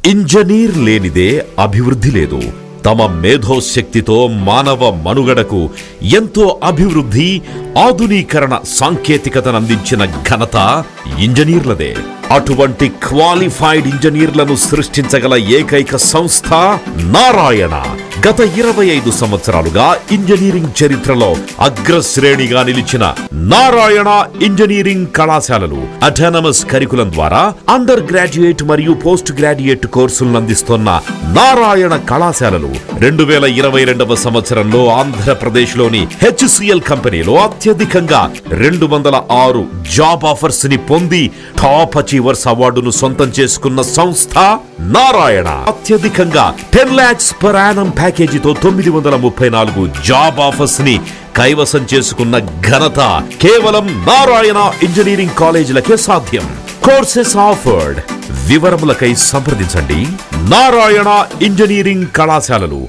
engineer లేనిదే అభివృద్ధి లేదు తమ మేధోశక్తితో మానవ మనుగడకు ఎంతో అభివృద్ధి ఆధునీకరణ సాంకేతికతను అందించిన ఘనత ఇంజనీర్లదే అటువంటి క్వాలిఫైడ్ ఇంజనీర్లను సృష్టించగల ఏకైక సంస్థ నారాయణ గత ఇరవై ఐదు సంవత్సరాలుగా ఇంజనీరింగ్ చరిత్రలో అగ్రశ్రేణిగా నిలిచిన నారాయణ ఇంజనీరింగ్ కళాశాలలు అటానమస్ కరికులం ద్వారా అండర్ గ్రాడ్యుయేట్ మరియు పోస్ట్ గ్రాడ్యుయేట్ కోర్సులను అందిస్తున్న నారాయణ కళాశాలలు రెండు వేల ఇరవై రెండవ సంవత్సరంలో ఆంధ్రప్రదేశ్లోని హెచ్సిఎల్ కంపెనీలో అత్యధికంగా రెండు వందల ఆరు జాబ్ ఆఫర్స్ ని పొంది టాప్ అచీవర్స్ అవార్డును సొంతం చేసుకున్న సంస్థ నారాయణ అత్యధికంగా టెన్ లాక్స్ పర్ యానం ప్యాకేజీతో తొమ్మిది వందల ముప్పై నాలుగు జాబ్ ఆఫర్స్ ని కైవసం చేసుకున్న ఘనత కేవలం నారాయణ ఇంజనీరింగ్ కాలేజీలకే సాధ్యం కోర్సెస్ ఆఫర్డ్ వివరములకై సంప్రదించండి నారాయణ ఇంజనీరింగ్ కళాశాలలు